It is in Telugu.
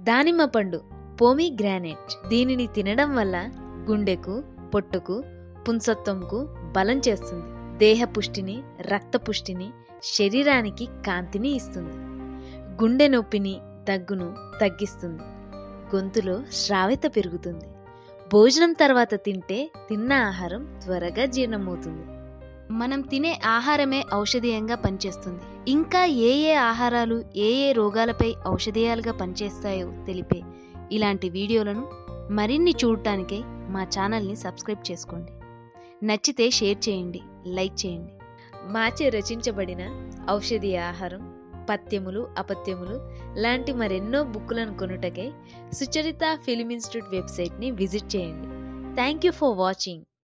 దానిమ్మ పండు పోమీ గ్రానైట్ దీనిని తినడం వల్ల గుండెకు పొట్టుకు పుంసత్వంకు బలం చేస్తుంది దేహ పుష్టిని రక్త పుష్టిని శరీరానికి కాంతిని ఇస్తుంది గుండె నొప్పిని దగ్గును తగ్గిస్తుంది గొంతులో శ్రావ్యత పెరుగుతుంది భోజనం తర్వాత తింటే తిన్న ఆహారం త్వరగా జీర్ణమవుతుంది మనం తినే ఆహారమే ఔషధీయంగా పనిచేస్తుంది ఇంకా ఏ ఏ ఆహారాలు ఏ ఏ రోగాలపై ఔషధీయాలుగా పనిచేస్తాయో తెలిపే ఇలాంటి వీడియోలను మరిన్ని చూడటానికై మా ఛానల్ని సబ్స్క్రైబ్ చేసుకోండి నచ్చితే షేర్ చేయండి లైక్ చేయండి మాచే రచించబడిన ఔషధీయ ఆహారం పథ్యములు అపథ్యములు లాంటి మరెన్నో బుక్కులను కొనుటకై సుచరిత ఫిలిం ఇన్స్టిట్యూట్ వెబ్సైట్ని విజిట్ చేయండి థ్యాంక్ యూ ఫర్ వాచింగ్